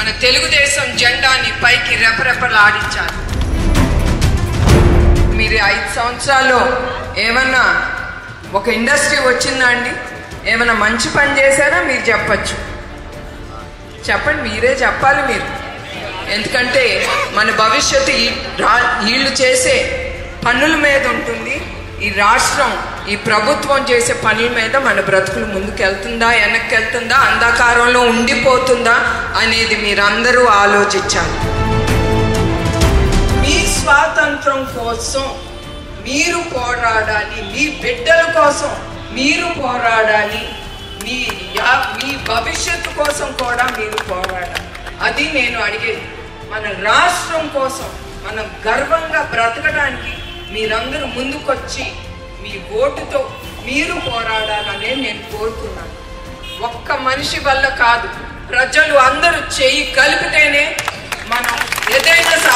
మన తెలుగుదేశం జెండాని పైకి రెపరెపలాడించాలి మీరు ఐదు సంవత్సరాలు ఏమన్నా ఒక ఇండస్ట్రీ వచ్చిందా అండి ఏమైనా మంచి పని చేశారా మీరు చెప్పచ్చు చెప్పండి మీరే చెప్పాలి మీరు ఎందుకంటే మన భవిష్యత్తు ఈ రా- వీళ్ళు చేసే పనుల మీద ఉంటుంది ఈ రాష్ట్రం ఈ ప్రభుత్వం చేసే పనుల మీద మన బ్రతుకులు ముందుకు వెళ్తుందా వెనక్కి వెళ్తుందా అంధకారంలో ఉండిపోతుందా అనేది మీరందరూ ఆలోచించాలి మీ స్వాతంత్రం కోసం మీరు పోరాడాలి మీ బిడ్డల కోసం మీరు పోరాడాలి మీ యా- మీ భవిష్యత్తు కోసం కూడా మీరు పోరాడాలి అది నేను అడిగేది మన రాష్ట్రం కోసం మనం గర్వంగా బ్రతకడానికి మీరందరూ ముందుకొచ్చి మీ ఓటుతో మీరు పోరాడాలనే నేను కోరుతున్నాను ఒక్క మనిషి వల్ల కాదు ప్రజలు అందరూ చెయ్యి కలిపితేనే మనం ఏదైనా